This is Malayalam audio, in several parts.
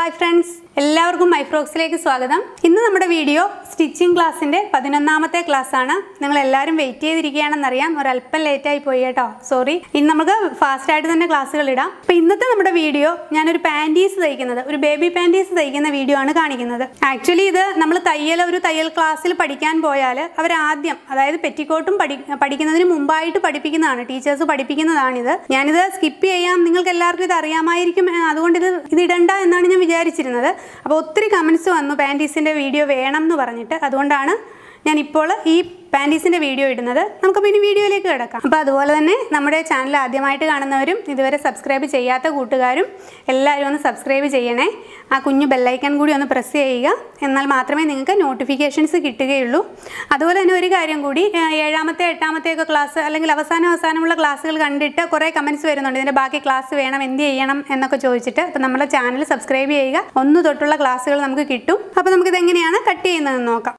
ഹായ് ഫ്രണ്ട്സ് എല്ലാവർക്കും മൈഫ്രോക്സിലേക്ക് സ്വാഗതം ഇന്ന് നമ്മുടെ വീഡിയോ സ്റ്റിച്ചിങ് ക്ലാസ്സിൻ്റെ പതിനൊന്നാമത്തെ ക്ലാസ് ആണ് നിങ്ങൾ എല്ലാവരും വെയിറ്റ് ചെയ്തിരിക്കുകയാണെന്നറിയാം ഒരല്പം ലേറ്റായി പോയി കേട്ടോ സോറി ഇന്ന് നമുക്ക് ഫാസ്റ്റ് ആയിട്ട് തന്നെ ക്ലാസ്സുകൾ ഇടാം അപ്പോൾ ഇന്നത്തെ നമ്മുടെ വീഡിയോ ഞാനൊരു പാൻറ്റീസ് തയ്ക്കുന്നത് ഒരു ബേബി പാൻറ്റീസ് തയ്ക്കുന്ന വീഡിയോ ആണ് കാണിക്കുന്നത് ആക്ച്വലി ഇത് നമ്മൾ തയ്യൽ ഒരു തയ്യൽ ക്ലാസ്സിൽ പഠിക്കാൻ പോയാൽ അവർ ആദ്യം അതായത് പെറ്റിക്കോട്ടും പഠി പഠിക്കുന്നതിന് മുമ്പായിട്ട് പഠിപ്പിക്കുന്നതാണ് ടീച്ചേഴ്സ് പഠിപ്പിക്കുന്നതാണിത് ഞാനിത് സ്കിപ്പ് ചെയ്യാം നിങ്ങൾക്ക് എല്ലാവർക്കും ഇത് അറിയാമായിരിക്കും ഏ, അതുകൊണ്ട് ഇത് ഇത് ഇടണ്ട എന്നാണ് ഞാൻ വിചാരിച്ചിരുന്നത് അപ്പോൾ ഒത്തിരി കമൻസ് വന്നു പാൻറ്റീസിൻ്റെ വീഡിയോ വേണം എന്ന് പറഞ്ഞിട്ട് അതുകൊണ്ടാണ് ഞാൻ ഇപ്പോൾ ഈ പാൻറ്റീസിൻ്റെ വീഡിയോ ഇടുന്നത് നമുക്ക് പിന്നെ വീഡിയോയിലേക്ക് കിടക്കാം അപ്പോൾ അതുപോലെ തന്നെ നമ്മുടെ ചാനൽ ആദ്യമായിട്ട് കാണുന്നവരും ഇതുവരെ സബ്സ്ക്രൈബ് ചെയ്യാത്ത കൂട്ടുകാരും എല്ലാവരും ഒന്ന് സബ്സ്ക്രൈബ് ചെയ്യണേ ആ കുഞ്ഞു ബെല്ലൈക്കൺ കൂടി ഒന്ന് പ്രസ് ചെയ്യുക എന്നാൽ മാത്രമേ നിങ്ങൾക്ക് നോട്ടിഫിക്കേഷൻസ് കിട്ടുകയുള്ളൂ അതുപോലെ തന്നെ ഒരു കാര്യം കൂടി ഏ, ഏഴാമത്തെ എട്ടാമത്തെ ഒക്കെ ക്ലാസ് അല്ലെങ്കിൽ അവസാനം അവസാനമുള്ള ക്ലാസ്സുകൾ കണ്ടിട്ട് കുറേ കമൻറ്റ്സ് വരുന്നുണ്ട് ഇതിൻ്റെ ബാക്കി ക്ലാസ് വേണം എന്ത് ചെയ്യണം എന്നൊക്കെ ചോദിച്ചിട്ട് അപ്പോൾ നമ്മുടെ ചാനൽ സബ്സ്ക്രൈബ് ചെയ്യുക ഒന്ന് തൊട്ടുള്ള ക്ലാസ്സുകൾ നമുക്ക് കിട്ടും അപ്പോൾ നമുക്കിത് എങ്ങനെയാണ് കട്ട് ചെയ്യുന്നതെന്ന് നോക്കാം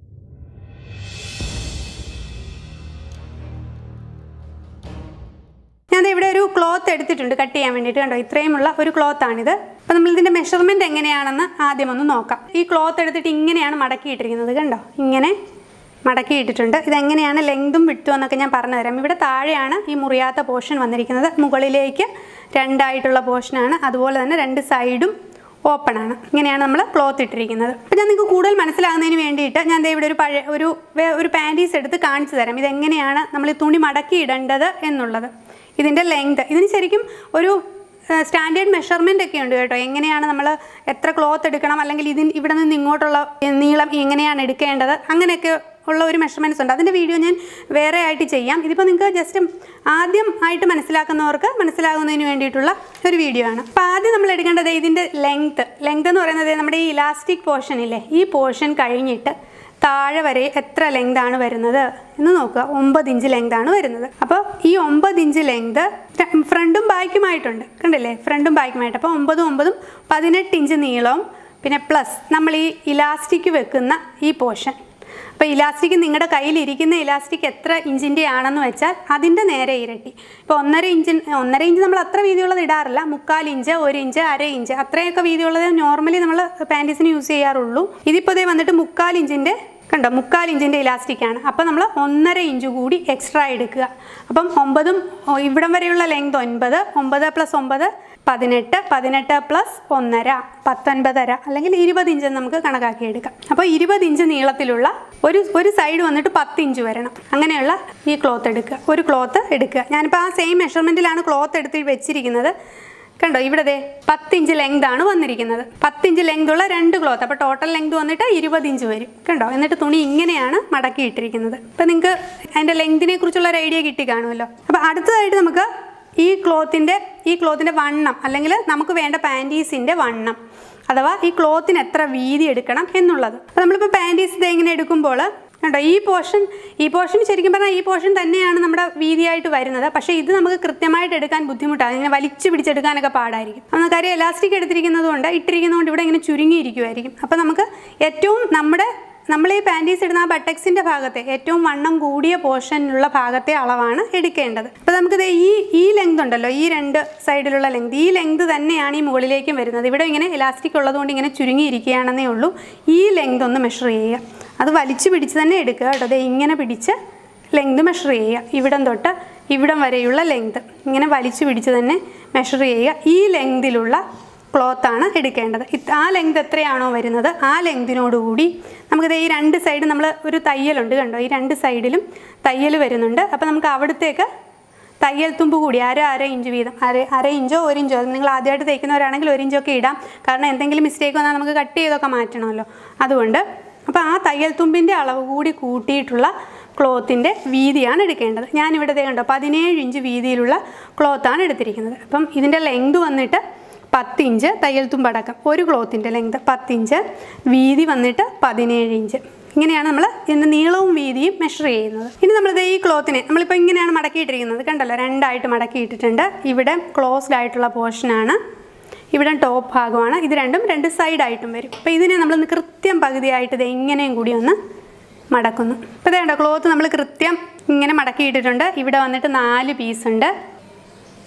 ഞാൻ ദേ ഇവിടെ ഒരു ക്ലോത്ത് എടുത്തിട്ടുണ്ട് കട്ട് ചെയ്യാൻ വേണ്ടിയിട്ട് കണ്ടോ ഇത്രയുമുള്ള ഒരു ക്ലോത്താണിത് അപ്പോൾ നമ്മൾ ഇതിൻ്റെ മെഷർമെൻറ്റ് എങ്ങനെയാണെന്ന് ആദ്യം ഒന്ന് നോക്കാം ഈ ക്ലോത്ത് എടുത്തിട്ട് ഇങ്ങനെയാണ് മടക്കിയിട്ടിരിക്കുന്നത് കണ്ടോ ഇങ്ങനെ മടക്കിയിട്ടിട്ടുണ്ട് ഇതെങ്ങനെയാണ് ലെങ്തും വിട്ടും എന്നൊക്കെ ഞാൻ പറഞ്ഞു തരാം ഇവിടെ താഴെയാണ് ഈ മുറിയാത്ത പോർഷൻ വന്നിരിക്കുന്നത് മുകളിലേക്ക് രണ്ടായിട്ടുള്ള പോർഷനാണ് അതുപോലെ തന്നെ രണ്ട് സൈഡും ഓപ്പൺ ആണ് ഇങ്ങനെയാണ് നമ്മൾ ക്ലോത്ത് ഇട്ടിരിക്കുന്നത് അപ്പോൾ ഞാൻ നിങ്ങൾക്ക് കൂടുതൽ മനസ്സിലാകുന്നതിന് വേണ്ടിയിട്ട് ഞാൻ ദേ ഇവിടെ ഒരു പഴയ ഒരു വേ- ഒരു പാൻറ്റീസ് എടുത്ത് കാണിച്ചു തരാം ഇതെങ്ങനെയാണ് നമ്മൾ ഈ തുണി മടക്കി ഇടേണ്ടത് എന്നുള്ളത് ഇതിൻ്റെ ലെങ്ത് ഇതിന് ശരിക്കും ഒരു സ്റ്റാൻഡേർഡ് മെഷർമെൻ്റ് ഒക്കെ ഉണ്ട് കേട്ടോ എങ്ങനെയാണ് നമ്മൾ എത്ര ക്ലോത്ത് എടുക്കണം അല്ലെങ്കിൽ ഇതിന് ഇവിടെ നിന്ന് ഇങ്ങോട്ടുള്ള നീളം എങ്ങനെയാണ് എടുക്കേണ്ടത് അങ്ങനെയൊക്കെ ഉള്ള ഒരു മെഷർമെൻറ്റ്സ് ഉണ്ട് അതിൻ്റെ വീഡിയോ ഞാൻ വേറെ ആയിട്ട് ചെയ്യാം ഇതിപ്പോൾ നിങ്ങൾക്ക് ജസ്റ്റ് ആദ്യം ആയിട്ട് മനസ്സിലാക്കുന്നവർക്ക് മനസ്സിലാകുന്നതിന് വേണ്ടിയിട്ടുള്ള ഒരു വീഡിയോ ആണ് അപ്പോൾ ആദ്യം നമ്മൾ എടുക്കേണ്ടത് ഇതിൻ്റെ ലെങ്ത്ത് ലെങ്ത് എന്ന് പറയുന്നത് നമ്മുടെ ഈ ഇലാസ്റ്റിക് പോർഷൻ ഇല്ലേ ഈ പോർഷൻ കഴിഞ്ഞിട്ട് താഴെ വരെ എത്ര ലെങ്ത് ആണ് വരുന്നത് എന്ന് നോക്കുക ഒമ്പത് ഇഞ്ച് ലെങ്ത് ആണ് വരുന്നത് അപ്പോൾ ഈ ഒമ്പത് ഇഞ്ച് ലെങ്ത് ഫ്രണ്ടും ബാക്കുമായിട്ടുണ്ട് കണ്ടില്ലേ ഫ്രണ്ടും ബാക്കുമായിട്ട് അപ്പോൾ ഒമ്പതും ഒമ്പതും പതിനെട്ട് ഇഞ്ച് നീളവും പിന്നെ പ്ലസ് നമ്മൾ ഈ ഇലാസ്റ്റിക് വെക്കുന്ന ഈ പോർഷൻ അപ്പോൾ ഇലാസ്റ്റിക് നിങ്ങളുടെ കയ്യിലിരിക്കുന്ന ഇലാസ്റ്റിക് എത്ര ഇഞ്ചിൻ്റെ ആണെന്ന് വെച്ചാൽ അതിൻ്റെ നേരെ ഇരട്ടി ഇപ്പോൾ ഒന്നര ഇഞ്ച് ഒന്നര ഇഞ്ച് നമ്മൾ അത്ര വീതിയുള്ളത് ഇടാറില്ല മുക്കാൽ ഇഞ്ച് ഒരു ഇഞ്ച് അര ഇഞ്ച് അത്രയൊക്കെ വീതിയുള്ളത് നോർമലി നമ്മൾ പാൻറ്റീസിന് യൂസ് ചെയ്യാറുള്ളൂ ഇതിപ്പോൾ ഇതേ വന്നിട്ട് മുക്കാൽ ഇഞ്ചിൻ്റെ കണ്ടോ മുക്കാൽ ഇഞ്ചിൻ്റെ ഇലാസ്റ്റിക് ആണ് അപ്പോൾ നമ്മൾ ഒന്നര ഇഞ്ച് കൂടി എക്സ്ട്രാ എടുക്കുക അപ്പം ഒമ്പതും ഓ, ഇവിടം വരെയുള്ള ലെങ്ത് ഒൻപത് ഒമ്പത് പ്ലസ് ഒമ്പത് പതിനെട്ട് പതിനെട്ട് പ്ലസ് ഒന്നര പത്തൊൻപതര അല്ലെങ്കിൽ ഇരുപത് ഇഞ്ച് നമുക്ക് കണക്കാക്കി എടുക്കാം അപ്പോൾ ഇരുപത് ഇഞ്ച് നീളത്തിലുള്ള ഒരു ഒരു സൈഡ് വന്നിട്ട് പത്ത് ഇഞ്ച് വരണം അങ്ങനെയുള്ള ഈ ക്ലോത്ത് എടുക്കുക ഒരു ക്ലോത്ത് എടുക്കുക ഞാനിപ്പോൾ ആ സെയിം മെഷർമെൻറ്റിലാണ് ക്ലോത്ത് എടുത്ത് വെച്ചിരിക്കുന്നത് കണ്ടോ ഇവിടെ ദേ പത്ത് ഇഞ്ച് ലെങ്ത് ആണ് വന്നിരിക്കുന്നത് പത്ത് ഇഞ്ച് ലെങ്ത് ഉള്ള രണ്ട് ക്ലോത്ത് അപ്പോൾ ടോട്ടൽ ലെങ്ത് വന്നിട്ട് ഇരുപത് ഇഞ്ച് വരും കണ്ടോ എന്നിട്ട് തുണി ഇങ്ങനെയാണ് മടക്കി ഇട്ടിരിക്കുന്നത് അപ്പോൾ നിങ്ങൾക്ക് അതിൻ്റെ ലെങ്തിനെ കുറിച്ചുള്ള ഒരു ഐഡിയ കിട്ടി കാണുമല്ലോ അപ്പോൾ അടുത്തതായിട്ട് നമുക്ക് ഈ ക്ലോത്തിൻ്റെ ഈ ക്ലോത്തിൻ്റെ വണ്ണം അല്ലെങ്കിൽ നമുക്ക് വേണ്ട പാൻറ്റീസിൻ്റെ വണ്ണം അഥവാ ഈ ക്ലോത്തിന് എത്ര വീതി എടുക്കണം എന്നുള്ളത് അപ്പോൾ നമ്മളിപ്പോൾ പാൻറ്റീസ് ഇത് എങ്ങനെ എടുക്കുമ്പോൾ കണ്ടോ ഈ പോർഷൻ ഈ പോർഷൻ ശരിക്കും പറഞ്ഞാൽ ഈ പോർഷൻ തന്നെയാണ് നമ്മുടെ വീതിയായിട്ട് വരുന്നത് പക്ഷേ ഇത് നമുക്ക് കൃത്യമായിട്ട് എടുക്കാൻ ബുദ്ധിമുട്ടാണ് ഇങ്ങനെ വലിച്ചു പിടിച്ചെടുക്കാനൊക്കെ പാടായിരിക്കും അന്ന് കാര്യം എലാസ്റ്റിക് എടുത്തിരിക്കുന്നത് കൊണ്ട് ഇട്ടിരിക്കുന്നതുകൊണ്ട് ഇവിടെ ഇങ്ങനെ ചുരുങ്ങിയിരിക്കുമായിരിക്കും അപ്പോൾ നമുക്ക് ഏറ്റവും നമ്മുടെ നമ്മൾ ഈ പാൻറ്റീസ് ഇടുന്ന ആ ബട്ടക്സിൻ്റെ ഭാഗത്തെ ഏറ്റവും വണ്ണം കൂടിയ പോർഷനിലുള്ള ഭാഗത്തെ അളവാണ് എടുക്കേണ്ടത് അപ്പോൾ നമുക്കിത് ഈ ഈ ലെങ്ത് ഉണ്ടല്ലോ ഈ രണ്ട് സൈഡിലുള്ള ലെങ്ത് ഈ ലെങ്ത് തന്നെയാണ് ഈ മുകളിലേക്കും വരുന്നത് ഇവിടെ ഇങ്ങനെ ഇലാസ്റ്റിക് ഉള്ളതുകൊണ്ട് ഇങ്ങനെ ചുരുങ്ങിയിരിക്കുകയാണെന്നേ ഉള്ളൂ ഈ ലെങ്ത് ഒന്ന് മെഷർ ചെയ്യുക അത് വലിച്ചു പിടിച്ച് തന്നെ എടുക്കുക കേട്ടോ ദേ ഇങ്ങനെ പിടിച്ച് ലെങ്ത് മെഷർ ചെയ്യുക ഇവിടം തൊട്ട് ഇവിടം വരെയുള്ള ലെങ്ത് ഇങ്ങനെ വലിച്ചു പിടിച്ച് തന്നെ മെഷർ ചെയ്യുക ഈ ലെങ്തിലുള്ള ക്ലോത്താണ് എടുക്കേണ്ടത് ഇത് ആ ലെങ്ത് എത്രയാണോ വരുന്നത് ആ ലെങ്തിനോടുകൂടി നമുക്കിത് ഈ രണ്ട് സൈഡ് നമ്മൾ ഒരു തയ്യലുണ്ട് കണ്ടോ ഈ രണ്ട് സൈഡിലും തയ്യൽ വരുന്നുണ്ട് അപ്പോൾ നമുക്ക് അവിടത്തേക്ക് തയ്യൽ തുമ്പ് കൂടി അര അര ഇഞ്ച് വീതം അര അര ഇഞ്ചോ ഒരു ഇഞ്ചോ അത് നിങ്ങൾ ആദ്യമായിട്ട് തയ്ക്കുന്നവരാണെങ്കിൽ ഒരു ഇഞ്ചൊക്കെ ഇടാം കാരണം എന്തെങ്കിലും മിസ്റ്റേക്ക് വന്നാൽ നമുക്ക് കട്ട് ചെയ്തൊക്കെ മാറ്റണമല്ലോ അതുകൊണ്ട് അപ്പോൾ ആ തയ്യൽ തുമ്പിൻ്റെ അളവ് കൂടി കൂട്ടിയിട്ടുള്ള ക്ലോത്തിൻ്റെ വീതിയാണ് എടുക്കേണ്ടത് ഞാനിവിടെ ദേ കണ്ടോ പതിനേഴ് ഇഞ്ച് വീതിയിലുള്ള ക്ലോത്താണ് എടുത്തിരിക്കുന്നത് അപ്പം ഇതിൻ്റെ ലെങ്ത് വന്നിട്ട് പത്ത് ഇഞ്ച് തയ്യൽ തുമ്പടക്കം ഒരു ക്ലോത്തിൻ്റെ ലെങ്ത് പത്ത് ഇഞ്ച് വീതി വന്നിട്ട് പതിനേഴ് ഇഞ്ച് ഇങ്ങനെയാണ് നമ്മൾ ഇതിൻ്റെ നീളവും വീതിയും മെഷർ ചെയ്യുന്നത് ഇനി നമ്മളിത് ഈ ക്ലോത്തിനെ നമ്മളിപ്പോൾ ഇങ്ങനെയാണ് മടക്കിയിട്ടിരിക്കുന്നത് കണ്ടല്ലോ രണ്ടായിട്ട് മടക്കിയിട്ടിട്ടുണ്ട് ഇവിടെ ക്ലോസ്ഡ് ആയിട്ടുള്ള പോർഷനാണ് ഇവിടെ ടോപ്പ് ഭാഗമാണ് ഇത് രണ്ടും രണ്ട് സൈഡായിട്ടും വരും അപ്പോൾ ഇതിനെ നമ്മളൊന്ന് കൃത്യം പകുതിയായിട്ട് ഇത് എങ്ങനെയും കൂടി ഒന്ന് മടക്കുന്നു ഇപ്പോൾ ഇതേണ്ട ക്ലോത്ത് നമ്മൾ കൃത്യം ഇങ്ങനെ മടക്കിയിട്ടിട്ടുണ്ട് ഇവിടെ വന്നിട്ട് നാല് പീസ് ഉണ്ട്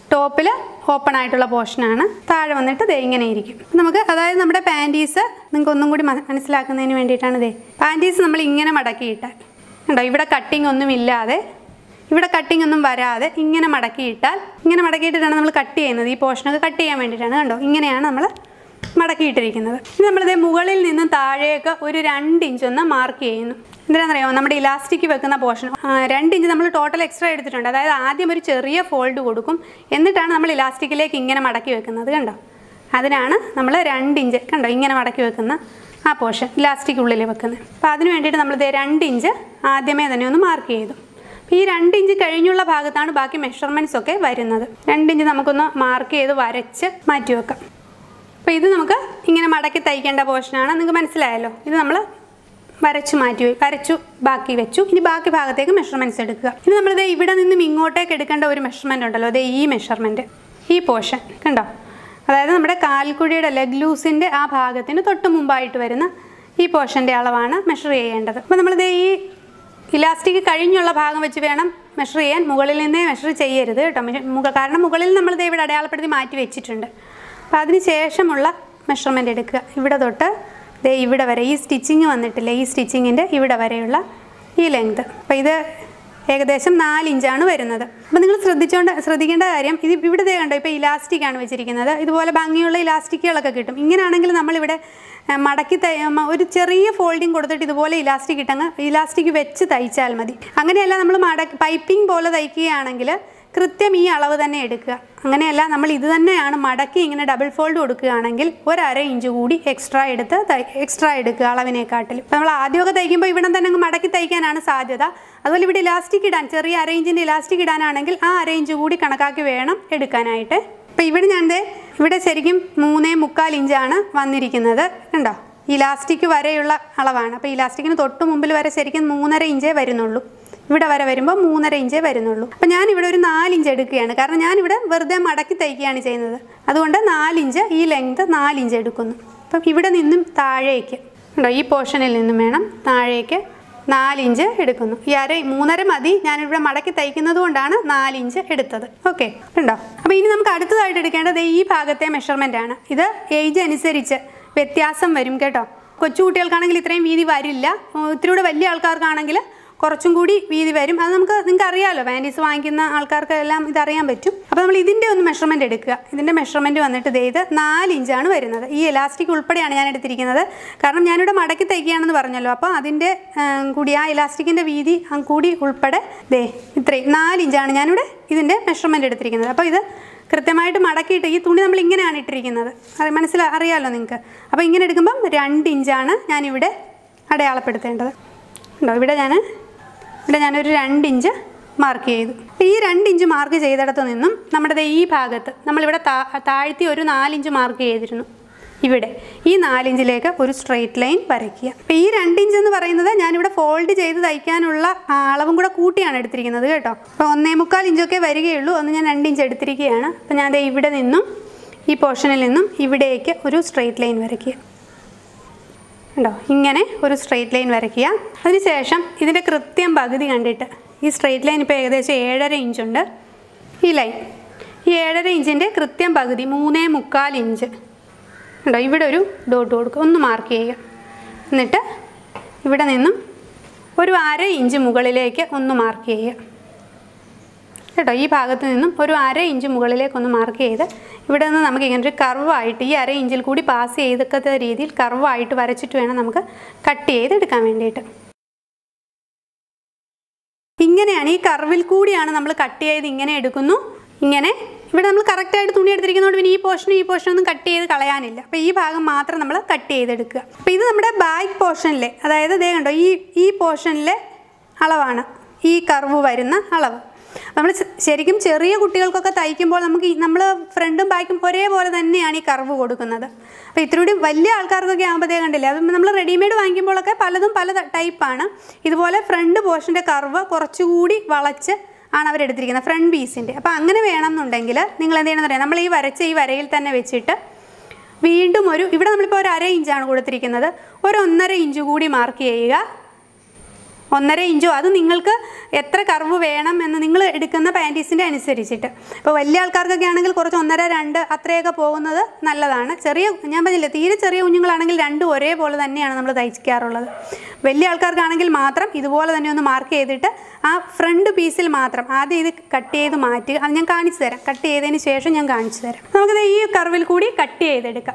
ടോപ്പിൽ ഓപ്പൺ ആയിട്ടുള്ള പോർഷനാണ് താഴെ വന്നിട്ട് ദേ ഇങ്ങനെ ഇരിക്കും നമുക്ക് അതായത് നമ്മുടെ പാൻറ്റീസ് നിങ്ങൾക്ക് ഒന്നും കൂടി മന- മനസ്സിലാക്കുന്നതിന് വേണ്ടിയിട്ടാണ് ദേ പാൻറ്റീസ് നമ്മൾ ഇങ്ങനെ മടക്കിയിട്ടാൽ കണ്ടോ ഇവിടെ കട്ടിങ് ഒന്നും ഇല്ലാതെ ഇവിടെ കട്ടിങ് ഒന്നും വരാതെ ഇങ്ങനെ മടക്കിയിട്ടാൽ ഇങ്ങനെ മടക്കിയിട്ടിട്ടാണ് നമ്മൾ കട്ട് ചെയ്യുന്നത് ഈ പോർഷനൊക്കെ കട്ട് ചെയ്യാൻ വേണ്ടിയിട്ടാണ് കണ്ടോ ഇങ്ങനെയാണ് നമ്മൾ മടക്കിയിട്ടിരിക്കുന്നത് ഇനി നമ്മളിത് മുകളിൽ നിന്നും താഴേക്ക് ഒരു രണ്ട് ഇഞ്ച് ഒന്ന് മാർക്ക് ചെയ്യുന്നു എന്തിനാണെന്നറിയാമോ നമ്മുടെ ഇലാസ്റ്റിക് വെക്കുന്ന പോർഷൻ രണ്ട് ഇഞ്ച് നമ്മൾ ടോട്ടൽ എക്സ്ട്രാ എടുത്തിട്ടുണ്ട് അതായത് ആദ്യം ഒരു ചെറിയ ഫോൾഡ് കൊടുക്കും എന്നിട്ടാണ് നമ്മൾ ഇലാസ്റ്റിക്കിലേക്ക് ഇങ്ങനെ മടക്കി വെക്കുന്നത് കണ്ടോ അതിനാണ് നമ്മൾ രണ്ട് ഇഞ്ച് കണ്ടോ ഇങ്ങനെ മടക്കി വെക്കുന്ന ആ പോർഷൻ ഇലാസ്റ്റിക് ഉള്ളിൽ വെക്കുന്നത് അപ്പോൾ അതിന് വേണ്ടിയിട്ട് നമ്മളിത് രണ്ട് ഇഞ്ച് ആദ്യമേ തന്നെ ഒന്ന് മാർക്ക് ചെയ്തു അപ്പോൾ ഈ രണ്ട് ഇഞ്ച് കഴിഞ്ഞുള്ള ഭാഗത്താണ് ബാക്കി മെഷർമെൻറ്റ്സ് ഒക്കെ വരുന്നത് രണ്ട് ഇഞ്ച് നമുക്കൊന്ന് മാർക്ക് ചെയ്ത് വരച്ച് മാറ്റി വെക്കാം അപ്പോൾ ഇത് നമുക്ക് ഇങ്ങനെ മടക്കി തയ്ക്കേണ്ട പോർഷനാണ് നിങ്ങൾക്ക് മനസ്സിലായല്ലോ ഇത് നമ്മൾ വരച്ചു മാറ്റി വെ- വരച്ചു ബാക്കി വെച്ചു ഇനി ബാക്കി ഭാഗത്തേക്ക് മെഷർമെൻറ്റ്സ് എടുക്കുക ഇനി നമ്മളിത് ഇവിടെ നിന്നും ഇങ്ങോട്ടേക്ക് എടുക്കേണ്ട ഒരു മെഷർമെൻ്റ് ഉണ്ടല്ലോ അതേ ഈ മെഷർമെൻറ്റ് ഈ പോർഷൻ കണ്ടോ അതായത് നമ്മുടെ കാൽക്കുഴിയുടെ ലെഗ് ലൂസിൻ്റെ ആ ഭാഗത്തിന് തൊട്ട് മുമ്പായിട്ട് വരുന്ന ഈ പോർഷൻ്റെ അളവാണ് മെഷർ ചെയ്യേണ്ടത് അപ്പോൾ നമ്മളിത് ഈ ഇലാസ്റ്റിക് കഴിഞ്ഞുള്ള ഭാഗം വെച്ച് വേണം മെഷർ ചെയ്യാൻ മുകളിൽ നിന്നേ മെഷർ ചെയ്യരുത് കേട്ടോ മിഷ- മുക- കാരണം മുകളിൽ നമ്മൾ ദേ ഇവിടെ അടയാളപ്പെടുത്തി മാറ്റി വെച്ചിട്ടുണ്ട് അപ്പോൾ അതിന് ശേഷമുള്ള മെഷർമെൻ്റ് എടുക്കുക ഇവിടെ തൊട്ട് ദേ ഇവിടെ വരെ ഈ സ്റ്റിച്ചിങ് വന്നിട്ടില്ല ഈ സ്റ്റിച്ചിങ്ങിൻ്റെ ഇവിടെ വരെയുള്ള ഈ ലെങ്ത് അപ്പോൾ ഇത് ഏകദേശം നാല് ഇഞ്ചാണ് വരുന്നത് അപ്പോൾ നിങ്ങൾ ശ്രദ്ധിച്ചോണ്ട് ശ്രദ്ധിക്കേണ്ട കാര്യം ഇത് ഇവിടെ ദേ കണ്ടോ ഇപ്പോൾ ഇലാസ്റ്റിക് ആണ് വെച്ചിരിക്കുന്നത് ഇതുപോലെ ഭംഗിയുള്ള ഇലാസ്റ്റിക്കുകളൊക്കെ കിട്ടും ഇങ്ങനെയാണെങ്കിൽ നമ്മളിവിടെ ആ, മടക്കി തൈ മ- ഒരു ചെറിയ ഫോൾഡിങ് കൊടുത്തിട്ട് ഇതുപോലെ ഇലാസ്റ്റിക് ഇട്ടങ്ങ് ഇലാസ്റ്റിക് വെച്ച് തയ്ച്ചാൽ മതി അങ്ങനെയല്ല നമ്മൾ മടക്കി പൈപ്പിംഗ് പോലെ തയ്ക്കുകയാണെങ്കിൽ കൃത്യം ഈ അളവ് തന്നെ എടുക്കുക അങ്ങനെയല്ല നമ്മൾ ഇത് തന്നെയാണ് മടക്കി ഇങ്ങനെ ഡബിൾ ഫോൾഡ് കൊടുക്കുകയാണെങ്കിൽ ഒരു അര ഇഞ്ച് കൂടി എക്സ്ട്രാ എടുത്ത് എക്സ്ട്രാ എടുക്കുക അളവിനെക്കാട്ടിലും അപ്പോൾ നമ്മൾ ആദ്യമൊക്കെ തയ്ക്കുമ്പോൾ ഇവിടെ തന്നെ അങ്ങ് മടക്കി തയ്ക്കാനാണ് സാധ്യത അതുപോലെ ഇവിടെ ഇലാസ്റ്റിക് ഇടാൻ ചെറിയ അര ഇഞ്ചിൻ്റെ ഇലാസ്റ്റിക് ഇടാനാണെങ്കിൽ ആ അര ഇഞ്ച് കൂടി കണക്കാക്കി വേണം എടുക്കാനായിട്ട് അപ്പോൾ ഇവിടെ ഞാൻ ദേ ഇവിടെ ശരിക്കും മൂന്നേ മുക്കാൽ ഇഞ്ചാണ് വന്നിരിക്കുന്നത് കണ്ടോ ഇലാസ്റ്റിക് വരെയുള്ള അളവാണ് അപ്പോൾ ഇലാസ്റ്റിക്കിന് തൊട്ട് മുമ്പിൽ വരെ ശരിക്കും മൂന്നര ഇഞ്ചേ വരുന്നുള്ളൂ ഇവിടെ വരെ വരുമ്പോൾ മൂന്നര ഇഞ്ചേ വരുന്നുള്ളൂ അപ്പോൾ ഞാൻ ഇവിടെ ഒരു നാലിഞ്ച് എടുക്കുകയാണ് കാരണം ഞാനിവിടെ വെറുതെ മടക്കി തയ്ക്കുകയാണ് ചെയ്യുന്നത് അതുകൊണ്ട് നാലിഞ്ച് ഈ ലെങ്ത് നാലിഞ്ച് എടുക്കുന്നു അപ്പം ഇവിടെ നിന്നും താഴേക്ക് ഉണ്ടോ ഈ പോർഷനിൽ നിന്നും വേണം താഴേക്ക് നാലിഞ്ച് എടുക്കുന്നു ഈ അര മൂന്നര മതി ഞാനിവിടെ മടക്കി തയ്ക്കുന്നത് കൊണ്ടാണ് നാലിഞ്ച് എടുത്തത് ഓക്കെ ഉണ്ടോ അപ്പോൾ ഇനി നമുക്ക് അടുത്തതായിട്ട് എടുക്കേണ്ടത് ഈ ഭാഗത്തെ മെഷർമെൻ്റ് ആണ് ഇത് ഏജ് അനുസരിച്ച് വ്യത്യാസം വരും കേട്ടോ കൊച്ചു കുട്ടികൾക്കാണെങ്കിൽ ഇത്രയും വീതി വരില്ല ഇത്തിരി കൂടെ വലിയ ആൾക്കാർക്കാണെങ്കിൽ കുറച്ചും കൂടി വീതി വരും അത് നമുക്ക് നിങ്ങൾക്ക് അറിയാമല്ലോ പാൻറ്റീസ് വാങ്ങിക്കുന്ന ആൾക്കാർക്ക് എല്ലാം ഇതറിയാൻ പറ്റും അപ്പോൾ നമ്മൾ ഇതിൻ്റെ ഒന്ന് മെഷർമെൻറ്റ് എടുക്കുക ഇതിൻ്റെ മെഷർമെൻറ്റ് വന്നിട്ട് ദേ ഇത് നാല് ഇഞ്ചാണ് വരുന്നത് ഈ എലാസ്റ്റിക് ഉൾപ്പെടെയാണ് ഞാൻ എടുത്തിരിക്കുന്നത് കാരണം ഞാനിവിടെ മടക്കി തയ്ക്കുകയാണെന്ന് പറഞ്ഞല്ലോ അപ്പോൾ അതിൻ്റെ ഉം, കൂടി ആ എലാസ്റ്റിക്കിൻ്റെ വീതി ആ കൂടി ഉൾപ്പെടെ ദേ ഇത്രയും നാല് ഇഞ്ചാണ് ഞാനിവിടെ ഇതിൻ്റെ മെഷർമെൻറ്റ് എടുത്തിരിക്കുന്നത് അപ്പോൾ ഇത് കൃത്യമായിട്ട് മടക്കിയിട്ട് ഈ തുണി നമ്മൾ ഇങ്ങനെയാണ് ഇട്ടിരിക്കുന്നത് അത് മനസ്സിലാ അറിയാമല്ലോ നിങ്ങൾക്ക് അപ്പോൾ ഇങ്ങനെ എടുക്കുമ്പം രണ്ട് ഇഞ്ചാണ് ഞാനിവിടെ അടയാളപ്പെടുത്തേണ്ടത് ഉണ്ടോ ഇവിടെ ഞാൻ ഇവിടെ ഞാനൊരു രണ്ട് ഇഞ്ച് മാർക്ക് ചെയ്തു അപ്പോൾ ഈ രണ്ട് ഇഞ്ച് മാർക്ക് ചെയ്തിടത്ത് നിന്നും നമ്മുടെ ദേ ഈ ഭാഗത്ത് നമ്മളിവിടെ താ താഴ്ത്തി ഒരു നാലിഞ്ച് മാർക്ക് ചെയ്തിരുന്നു ഇവിടെ ഈ നാലിഞ്ചിലേക്ക് ഒരു സ്ട്രെയിറ്റ് ലൈൻ വരയ്ക്കുക അപ്പോൾ ഈ രണ്ട് ഇഞ്ച് എന്ന് പറയുന്നത് ഞാനിവിടെ ഫോൾഡ് ചെയ്ത് തയ്ക്കാനുള്ള ആ, അളവും കൂടെ കൂട്ടിയാണ് എടുത്തിരിക്കുന്നത് കേട്ടോ അപ്പോൾ ഒന്നേ മുക്കാൽ ഇഞ്ചൊക്കെ വരികയുള്ളൂ ഒന്ന് ഞാൻ രണ്ട് ഇഞ്ച് എടുത്തിരിക്കുകയാണ് അപ്പോൾ ഞാൻ ദേ ഇവിടെ നിന്നും ഈ പോർഷനിൽ നിന്നും ഇവിടേക്ക് ഒരു സ്ട്രെയിറ്റ് ലൈൻ വരയ്ക്കുക ഉണ്ടോ ഇങ്ങനെ ഒരു സ്ട്രെയിറ്റ് ലൈൻ വരയ്ക്കുക അതിനുശേഷം ഇതിൻ്റെ കൃത്യം പകുതി കണ്ടിട്ട് ഈ സ്ട്രെയിറ്റ് ലൈൻ ഇപ്പോൾ ഏകദേശം ഏഴര ഇഞ്ചുണ്ട് ഈ ലൈൻ ഈ ഏഴര ഇഞ്ചിൻ്റെ കൃത്യം പകുതി മൂന്നേ മുക്കാൽ ഇഞ്ച് ഉണ്ടോ ഇവിടെ ഒരു ഡോട്ട് കൊടുക്കുക ഒന്ന് മാർക്ക് ചെയ്യുക എന്നിട്ട് ഇവിടെ നിന്നും ഒരു അര ഇഞ്ച് മുകളിലേക്ക് ഒന്ന് മാർക്ക് ചെയ്യുക കേട്ടോ ഈ ഭാഗത്ത് നിന്നും ഒരു അര ഇഞ്ച് മുകളിലേക്കൊന്ന് മാർക്ക് ചെയ്ത് ഇവിടെ നിന്ന് നമുക്ക് ഇങ്ങനെ ഒരു കർവായിട്ട് ഈ അര ഇഞ്ചിൽ കൂടി പാസ് ചെയ്തക്കത്ത രീതിയിൽ കർവായിട്ട് വരച്ചിട്ട് വേണം നമുക്ക് കട്ട് ചെയ്തെടുക്കാൻ വേണ്ടിയിട്ട് ഇങ്ങനെയാണ് ഈ കർവിൽ കൂടിയാണ് നമ്മൾ കട്ട് ചെയ്ത് ഇങ്ങനെ എടുക്കുന്നു ഇങ്ങനെ ഇവിടെ നമ്മൾ കറക്റ്റായിട്ട് തുണി എടുത്തിരിക്കുന്നതുകൊണ്ട് പിന്നെ ഈ പോർഷനും ഈ പോർഷനും ഒന്നും കട്ട് ചെയ്ത് കളയാനില്ല അപ്പോൾ ഈ ഭാഗം മാത്രം നമ്മൾ കട്ട് ചെയ്തെടുക്കുക അപ്പോൾ ഇത് നമ്മുടെ ബാക്ക് പോർഷനിലെ അതായത് ഇതേ കണ്ടോ ഈ ഈ പോർഷനിലെ അളവാണ് ഈ കർവ് വരുന്ന അളവ് നമ്മൾ ശ- ശരിക്കും ചെറിയ കുട്ടികൾക്കൊക്കെ തയ്ക്കുമ്പോൾ നമുക്ക് നമ്മൾ ഫ്രണ്ടും ബാക്കും ഒരേപോലെ തന്നെയാണ് ഈ കർവ് കൊടുക്കുന്നത് അപ്പോൾ ഇത്തിരി കൂടി വലിയ ആൾക്കാർക്കൊക്കെ ആകുമ്പോഴത്തേ കണ്ടില്ലേ അത് നമ്മൾ റെഡിമെയ്ഡ് വാങ്ങിക്കുമ്പോഴൊക്കെ പലതും പല ടൈപ്പാണ് ഇതുപോലെ ഫ്രണ്ട് പോർഷൻ്റെ കർവ് കുറച്ചുകൂടി വളച്ച് ആണ് അവരെടുത്തിരിക്കുന്നത് ഫ്രണ്ട് പീസിൻ്റെ അപ്പോൾ അങ്ങനെ വേണമെന്നുണ്ടെങ്കിൽ നിങ്ങൾ എന്ത് ചെയ്യണമെന്ന് അറിയാം നമ്മൾ ഈ വരച്ച ഈ വരയിൽ തന്നെ വെച്ചിട്ട് വീണ്ടും ഒരു ഇവിടെ നമ്മളിപ്പോൾ ഒരു അര ഇഞ്ചാണ് കൊടുത്തിരിക്കുന്നത് ഒരു ഒന്നര ഇഞ്ച് കൂടി മാർക്ക് ചെയ്യുക ഒന്നര ഇഞ്ചോ അത് നിങ്ങൾക്ക് എത്ര കർവ് വേണം എന്ന് നിങ്ങൾ എടുക്കുന്ന പാൻറ്റീസിൻ്റെ അനുസരിച്ചിട്ട് ഇപ്പോൾ വലിയ ആൾക്കാർക്കൊക്കെ ആണെങ്കിൽ കുറച്ച് ഒന്നര രണ്ട് അത്രയൊക്കെ പോകുന്നത് നല്ലതാണ് ചെറിയ ഞാൻ പറഞ്ഞില്ലേ തീരെ ചെറിയ കുഞ്ഞുങ്ങളാണെങ്കിൽ രണ്ടും ഒരേപോലെ തന്നെയാണ് നമ്മൾ തയ്ക്കാറുള്ളത് വലിയ ആൾക്കാർക്കാണെങ്കിൽ മാത്രം ഇതുപോലെ തന്നെ ഒന്ന് മാർക്ക് ചെയ്തിട്ട് ആ ഫ്രണ്ട് പീസിൽ മാത്രം ആദ്യം ഇത് കട്ട് ചെയ്ത് മാറ്റുക അത് ഞാൻ കാണിച്ചു തരാം കട്ട് ചെയ്തതിന് ശേഷം ഞാൻ കാണിച്ചു തരാം നമുക്കിത് ഈ കർവിൽ കൂടി കട്ട് ചെയ്തെടുക്കാം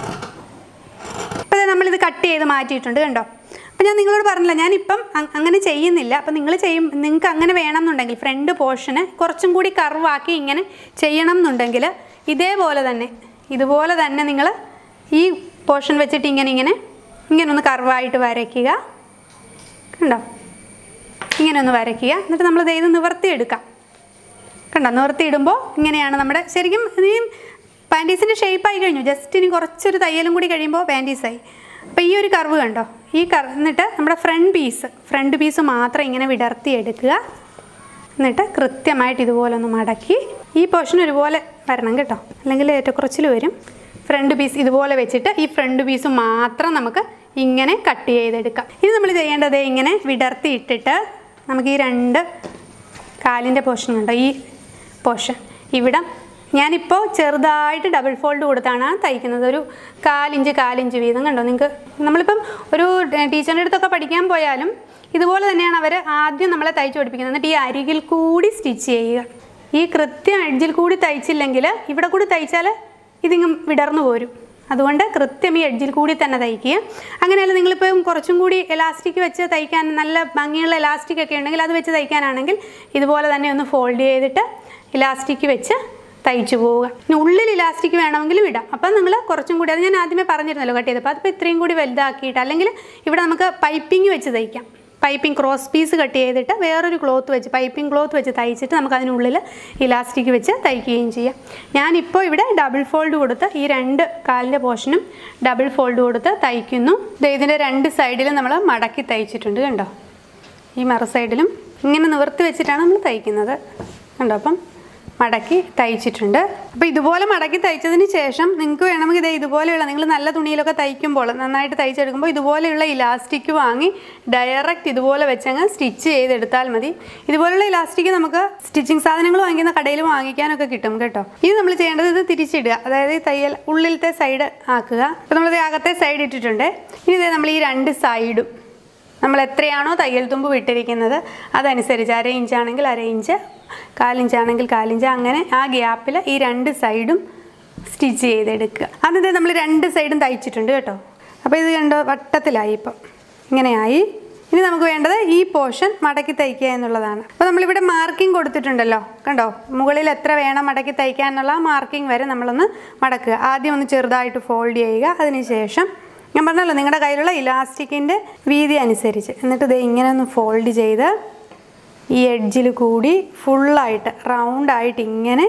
അപ്പോൾ നമ്മളിത് കട്ട് ചെയ്ത് മാറ്റിയിട്ടുണ്ട് കണ്ടോ അപ്പോൾ ഞാൻ നിങ്ങളോട് പറഞ്ഞില്ല ഞാനിപ്പം അ- അങ്ങനെ ചെയ്യുന്നില്ല അപ്പോൾ നിങ്ങൾ ചെയ്യും നിങ്ങൾക്ക് അങ്ങനെ വേണം എന്നുണ്ടെങ്കിൽ ഫ്രണ്ട് പോർഷന് കുറച്ചും കൂടി കർവാക്കി ഇങ്ങനെ ചെയ്യണം എന്നുണ്ടെങ്കിൽ ഇതേപോലെ തന്നെ ഇതുപോലെ തന്നെ നിങ്ങൾ ഈ പോർഷൻ വെച്ചിട്ട് ഇങ്ങനെ ഇങ്ങനെ ഇങ്ങനെ ഒന്ന് കർവായിട്ട് വരയ്ക്കുക കണ്ടോ ഇങ്ങനെ ഒന്ന് വരയ്ക്കുക എന്നിട്ട് നമ്മൾ ഇത് നിവർത്തിയെടുക്കാം കണ്ടോ നിവർത്തിയിടുമ്പോൾ ഇങ്ങനെയാണ് നമ്മുടെ ശരിക്കും ഈ പാൻറ്റീസിൻ്റെ ഷേപ്പായി കഴിഞ്ഞു ജസ്റ്റ് ഇനി കുറച്ചൊരു തയ്യലും കൂടി കഴിയുമ്പോൾ പാൻറ്റീസായി അപ്പോൾ ഈ ഒരു കർവ് കണ്ടോ ഈ കർവ് എന്നിട്ട് നമ്മുടെ ഫ്രണ്ട് പീസ് ഫ്രണ്ട് പീസ് മാത്രം ഇങ്ങനെ വിടർത്തി എടുക്കുക എന്നിട്ട് കൃത്യമായിട്ട് ഇതുപോലെ ഒന്ന് മടക്കി ഈ പോർഷൻ ഒരുപോലെ വരണം കേട്ടോ അല്ലെങ്കിൽ ഏറ്റക്കുറച്ചിൽ വരും ഫ്രണ്ട് പീസ് ഇതുപോലെ വെച്ചിട്ട് ഈ ഫ്രണ്ട് പീസ് മാത്രം നമുക്ക് ഇങ്ങനെ കട്ട് ചെയ്തെടുക്കാം ഇനി നമ്മൾ ചെയ്യേണ്ടത് ഇങ്ങനെ വിടർത്തി ഇട്ടിട്ട് നമുക്ക് ഈ രണ്ട് കാലിൻ്റെ പോർഷൻ ഉണ്ടോ ഈ പോർഷൻ ഇവിടം ഞാനിപ്പോൾ ചെറുതായിട്ട് ഡബിൾ ഫോൾഡ് കൊടുത്താണ് തയ്ക്കുന്നത് ഒരു കാലിഞ്ച് കാലിഞ്ച് വീതം കണ്ടോ നിങ്ങൾക്ക് നമ്മളിപ്പം ഒരു ടീച്ചറിൻ്റെ അടുത്തൊക്കെ പഠിക്കാൻ പോയാലും ഇതുപോലെ തന്നെയാണ് അവർ ആദ്യം നമ്മളെ തയ്ച്ചു പഠിപ്പിക്കുന്നത് എന്നിട്ട് ഈ അരികിൽ കൂടി സ്റ്റിച്ച് ചെയ്യുക ഈ കൃത്യം എഡ്ജിൽ കൂടി തയ്ച്ചില്ലെങ്കിൽ ഇവിടെ കൂടി തയ്ച്ചാൽ ഇതിങ്ങും വിടർന്നു പോരും അതുകൊണ്ട് കൃത്യം ഈ എഡ്ജിൽ കൂടി തന്നെ തയ്ക്കുക അങ്ങനെയല്ല നിങ്ങളിപ്പം കുറച്ചും കൂടി എലാസ്റ്റിക് വെച്ച് തയ്ക്കാൻ നല്ല ഭംഗിയുള്ള എലാസ്റ്റിക് ഒക്കെ ഉണ്ടെങ്കിൽ അത് വെച്ച് തയ്ക്കാനാണെങ്കിൽ ഇതുപോലെ തന്നെ ഒന്ന് ഫോൾഡ് ചെയ്തിട്ട് ഇലാസ്റ്റിക് വെച്ച് തയ്ച്ചു പോവുക ഇനി ഉള്ളിൽ ഇലാസ്റ്റിക് വേണമെങ്കിലും ഇടാം അപ്പം നിങ്ങൾ കുറച്ചും കൂടി അത് ഞാൻ ആദ്യമേ പറഞ്ഞിരുന്നല്ലോ കട്ട് ചെയ്തപ്പോൾ അതിപ്പോൾ ഇത്രയും കൂടി വലുതാക്കിയിട്ട് അല്ലെങ്കിൽ ഇവിടെ നമുക്ക് പൈപ്പിംഗ് വെച്ച് തയ്ക്കാം പൈപ്പിംഗ് ക്രോസ് പീസ് കട്ട് ചെയ്തിട്ട് വേറൊരു ക്ലോത്ത് വെച്ച് പൈപ്പിംഗ് ക്ലോത്ത് വെച്ച് തയ്ച്ചിട്ട് നമുക്ക് അതിനുള്ളിൽ ഇലാസ്റ്റിക് വെച്ച് തയ്ക്കുകയും ചെയ്യാം ഞാനിപ്പോൾ ഇവിടെ ഡബിൾ ഫോൾഡ് കൊടുത്ത് ഈ രണ്ട് കാലിൻ്റെ പോർഷനും ഡബിൾ ഫോൾഡ് കൊടുത്ത് തയ്ക്കുന്നു ദേ ഇതിൻ്റെ രണ്ട് സൈഡിലും നമ്മൾ മടക്കി തയ്ച്ചിട്ടുണ്ട് കണ്ടോ ഈ മറ സൈഡിലും ഇങ്ങനെ നിവർത്തി വെച്ചിട്ടാണ് നമ്മൾ തയ്ക്കുന്നത് കണ്ടോ അപ്പം മടക്കി തയ്ച്ചിട്ടുണ്ട് അപ്പോൾ ഇതുപോലെ മടക്കി തയ്ച്ചതിന് ശേഷം നിങ്ങൾക്ക് വേണമെങ്കിൽ ഇതേ ഇതുപോലെയുള്ള നിങ്ങൾ നല്ല തുണിയിലൊക്കെ തയ്ക്കുമ്പോൾ നന്നായിട്ട് തയ്ച്ചെടുക്കുമ്പോൾ ഇതുപോലെയുള്ള ഇലാസ്റ്റിക് വാങ്ങി ഡയറക്റ്റ് ഇതുപോലെ വെച്ചങ്ങ് സ്റ്റിച്ച് ചെയ്തെടുത്താൽ മതി ഇതുപോലുള്ള ഇലാസ്റ്റിക് നമുക്ക് സ്റ്റിച്ചിങ് സാധനങ്ങൾ വാങ്ങിക്കുന്ന കടയിൽ വാങ്ങിക്കാനൊക്കെ കിട്ടും കേട്ടോ ഇത് നമ്മൾ ചെയ്യേണ്ടത് ഇത് തിരിച്ചിടുക അതായത് ഈ തയ്യൽ ഉള്ളിലത്തെ സൈഡ് ആക്കുക അപ്പോൾ നമ്മളിത് അകത്തെ സൈഡ് ഇട്ടിട്ടുണ്ട് ഇനി ഇതേ നമ്മൾ ഈ രണ്ട് സൈഡും നമ്മൾ എത്രയാണോ തയ്യൽ തുമ്പ് വിട്ടിരിക്കുന്നത് അതനുസരിച്ച് അര ഇഞ്ചാണെങ്കിൽ അര ഇഞ്ച് കാലിഞ്ചാണെങ്കിൽ കാലിഞ്ച് അങ്ങനെ ആ ഗ്യാപ്പിൽ ഈ രണ്ട് സൈഡും സ്റ്റിച്ച് ചെയ്തെടുക്കുക അന്നിത് നമ്മൾ രണ്ട് സൈഡും തയ്ച്ചിട്ടുണ്ട് കേട്ടോ അപ്പോൾ ഇത് കണ്ടോ വട്ടത്തിലായി ഇപ്പം ഇങ്ങനെയായി ഇനി നമുക്ക് വേണ്ടത് ഈ പോർഷൻ മടക്കി തയ്ക്കുക എന്നുള്ളതാണ് അപ്പോൾ നമ്മളിവിടെ മാർക്കിംഗ് കൊടുത്തിട്ടുണ്ടല്ലോ കണ്ടോ മുകളിൽ എത്ര വേണം മടക്കി തയ്ക്കുക എന്നുള്ള മാർക്കിംഗ് വരെ നമ്മളൊന്ന് മടക്കുക ആദ്യം ഒന്ന് ചെറുതായിട്ട് ഫോൾഡ് ചെയ്യുക അതിനുശേഷം ഞാൻ പറഞ്ഞല്ലോ നിങ്ങളുടെ കയ്യിലുള്ള ഇലാസ്റ്റിക്കിൻ്റെ വീതി അനുസരിച്ച് എന്നിട്ട് ഇത് ഇങ്ങനെ ഒന്ന് ഫോൾഡ് ചെയ്ത് ഈ എഡ്ജിൽ കൂടി ഫുള്ളായിട്ട് റൗണ്ടായിട്ട് ഇങ്ങനെ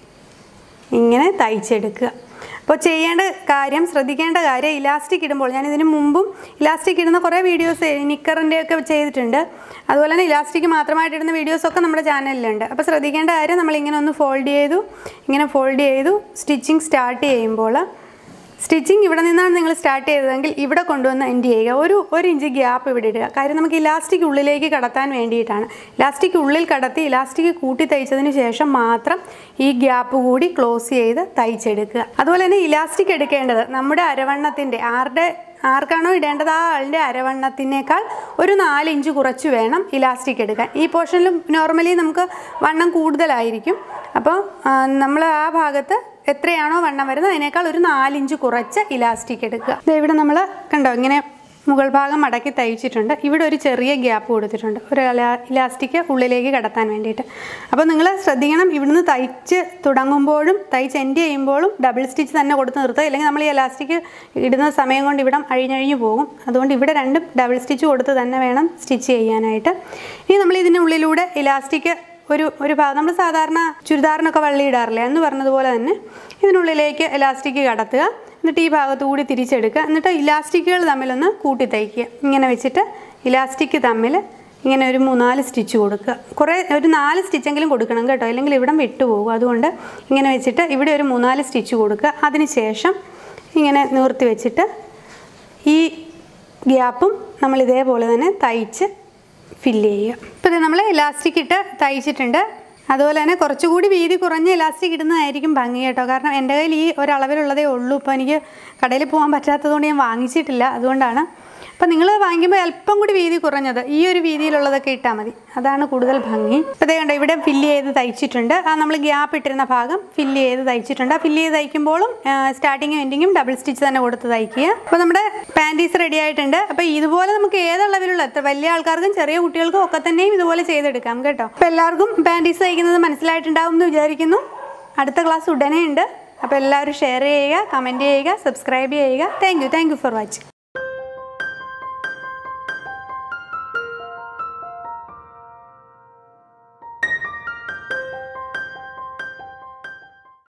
ഇങ്ങനെ തയ്ച്ചെടുക്കുക അപ്പോൾ ചെയ്യേണ്ട കാര്യം ശ്രദ്ധിക്കേണ്ട കാര്യം ഇലാസ്റ്റിക് ഇടുമ്പോൾ ഞാൻ ഇതിന് മുമ്പും ഇലാസ്റ്റിക് ഇടുന്ന കുറേ വീഡിയോസ് നിക്കറിൻ്റെ ഒക്കെ ചെയ്തിട്ടുണ്ട് അതുപോലെ തന്നെ ഇലാസ്റ്റിക് മാത്രമായിട്ട് ഇടുന്ന വീഡിയോസൊക്കെ നമ്മുടെ ചാനലിലുണ്ട് അപ്പോൾ ശ്രദ്ധിക്കേണ്ട കാര്യം നമ്മൾ ഇങ്ങനെ ഒന്ന് ഫോൾഡ് ചെയ്തു ഇങ്ങനെ ഫോൾഡ് ചെയ്തു സ്റ്റിച്ചിങ് സ്റ്റാർട്ട് ചെയ്യുമ്പോൾ സ്റ്റിച്ചിങ് ഇവിടെ നിന്നാണ് നിങ്ങൾ സ്റ്റാർട്ട് ചെയ്തതെങ്കിൽ ഇവിടെ കൊണ്ടുവന്ന് എൻഡ് ചെയ്യുക ഒരു ഒരു ഇഞ്ച് ഗ്യാപ്പ് ഇവിടെ ഇടുക കാര്യം നമുക്ക് ഇലാസ്റ്റിക് ഉള്ളിലേക്ക് കടത്താൻ വേണ്ടിയിട്ടാണ് ഇലാസ്റ്റിക് ഉള്ളിൽ കടത്തി ഇലാസ്റ്റിക് കൂട്ടി തയ്ച്ചതിന് ശേഷം മാത്രം ഈ ഗ്യാപ്പ് കൂടി ക്ലോസ് ചെയ്ത് തയ്ച്ചെടുക്കുക അതുപോലെ തന്നെ ഇലാസ്റ്റിക് എടുക്കേണ്ടത് നമ്മുടെ അരവണ്ണത്തിൻ്റെ ആരുടെ ആർക്കാണോ ഇടേണ്ടത് ആ ആളിൻ്റെ അരവണ്ണത്തിനേക്കാൾ ഒരു നാല് ഇഞ്ച് കുറച്ച് വേണം ഇലാസ്റ്റിക് എടുക്കാൻ ഈ പോർഷനിൽ നോർമലി നമുക്ക് വണ്ണം കൂടുതലായിരിക്കും അപ്പോൾ നമ്മൾ ആ ഭാഗത്ത് എത്രയാണോ വണ്ണം വരുന്നത് അതിനേക്കാൾ ഒരു നാലിഞ്ച് കുറച്ച് ഇലാസ്റ്റിക് എടുക്കുക ദേ ഇവിടെ നമ്മൾ കണ്ടോ ഇങ്ങനെ മുകൾ ഭാഗം മടക്കി തയ്ച്ചിട്ടുണ്ട് ഇവിടെ ഒരു ചെറിയ ഗ്യാപ്പ് കൊടുത്തിട്ടുണ്ട് ഒരു ഇലാസ്റ്റിക് ഉള്ളിലേക്ക് കടത്താൻ വേണ്ടിയിട്ട് അപ്പോൾ നിങ്ങൾ ശ്രദ്ധിക്കണം ഇവിടുന്ന് തയ്ച്ച് തുടങ്ങുമ്പോഴും തയ്ച്ച് എൻഡ് ചെയ്യുമ്പോഴും ഡബിൾ സ്റ്റിച്ച് തന്നെ കൊടുത്ത് നിർത്തുക ഇല്ലെങ്കിൽ നമ്മൾ ഈ ഇലാസ്റ്റിക് ഇടുന്ന സമയം കൊണ്ട് ഇവിടം അഴിഞ്ഞഴിഞ്ഞു പോകും അതുകൊണ്ട് ഇവിടെ രണ്ടും ഡബിൾ സ്റ്റിച്ച് കൊടുത്ത് തന്നെ വേണം സ്റ്റിച്ച് ചെയ്യാനായിട്ട് ഇനി നമ്മൾ ഇതിനുള്ളിലൂടെ ഇലാസ്റ്റിക് ഒരു ഒരു ഭാഗം നമ്മൾ സാധാരണ ചുരിദാറിനൊക്കെ വള്ളി ഇടാറില്ലേ എന്ന് പറഞ്ഞതുപോലെ തന്നെ ഇതിനുള്ളിലേക്ക് ഇലാസ്റ്റിക് കടത്തുക എന്നിട്ട് ഈ ഭാഗത്തു കൂടി തിരിച്ചെടുക്കുക എന്നിട്ട് ഇലാസ്റ്റിക്കുകൾ തമ്മിലൊന്ന് കൂട്ടി തയ്ക്കുക ഇങ്ങനെ വെച്ചിട്ട് ഇലാസ്റ്റിക് തമ്മിൽ ഇങ്ങനെ ഒരു മൂന്നാല് സ്റ്റിച്ച് കൊടുക്കുക കുറേ ഒരു നാല് സ്റ്റിച്ചെങ്കിലും കൊടുക്കണം കേട്ടോ അല്ലെങ്കിൽ ഇവിടം വിട്ടുപോകും അതുകൊണ്ട് ഇങ്ങനെ വെച്ചിട്ട് ഇവിടെ ഒരു മൂന്നാല് സ്റ്റിച്ച് കൊടുക്കുക അതിന് ശേഷം ഇങ്ങനെ നിവർത്തി വെച്ചിട്ട് ഈ ഗ്യാപ്പും നമ്മൾ ഇതേപോലെ തന്നെ തയ്ച്ച് ഫില്ല് ചെയ്യുക ഇപ്പോൾ ഇത് നമ്മൾ ഇലാസ്റ്റിക് ഇട്ട് തയ്ച്ചിട്ടുണ്ട് അതുപോലെ തന്നെ കുറച്ചുകൂടി വീതി കുറഞ്ഞ ഇലാസ്റ്റിക് ഇടുന്നതായിരിക്കും ഭംഗി കേട്ടോ കാരണം എൻ്റെ കയ്യിൽ ഈ ഒരളവിലുള്ളതേ ഉള്ളൂ ഇപ്പോൾ എനിക്ക് കടയിൽ പോകാൻ പറ്റാത്തതുകൊണ്ട് ഞാൻ വാങ്ങിച്ചിട്ടില്ല അതുകൊണ്ടാണ് അപ്പോൾ നിങ്ങൾ വാങ്ങിക്കുമ്പോൾ അല്പം കൂടി വീതി കുറഞ്ഞത് ഈ ഒരു വീതിയിലുള്ളതൊക്കെ ഇട്ടാൽ മതി അതാണ് കൂടുതൽ ഭംഗി ഇപ്പോൾ ദേ കണ്ടോ ഇവിടെ ഫില്ല് ചെയ്ത് തയ്ച്ചിട്ടുണ്ട് ആ നമ്മൾ ഗ്യാപ്പ് ഇട്ടിരുന്ന ഭാഗം ഫില്ല് ചെയ്ത് തയ്ച്ചിട്ടുണ്ട് ആ ഫില്ല് ചെയ്ത് തയ്ക്കുമ്പോഴും സ്റ്റാർട്ടിങ്ങും എൻഡിങ്ങും ഡബിൾ സ്റ്റിച്ച് തന്നെ കൊടുത്ത് തയ്ക്കുക അപ്പോൾ നമ്മുടെ പാൻറ്റീസ് റെഡി ആയിട്ടുണ്ട് അപ്പോൾ ഇതുപോലെ നമുക്ക് ഏതളവിലുള്ള എത്ര വലിയ ആൾക്കാർക്കും ചെറിയ കുട്ടികൾക്കും ഒക്കെ തന്നെയും ഇതുപോലെ ചെയ്തെടുക്കാം കേട്ടോ അപ്പോൾ എല്ലാവർക്കും പാൻറ്റീസ് തയ്ക്കുന്നത് മനസ്സിലായിട്ടുണ്ടാവും എന്ന് വിചാരിക്കുന്നു അടുത്ത ക്ലാസ് ഉടനെ ഉണ്ട് അപ്പോൾ എല്ലാവരും ഷെയർ ചെയ്യുക കമൻറ്റ് ചെയ്യുക സബ്സ്ക്രൈബ് ചെയ്യുക thank you thank you for watching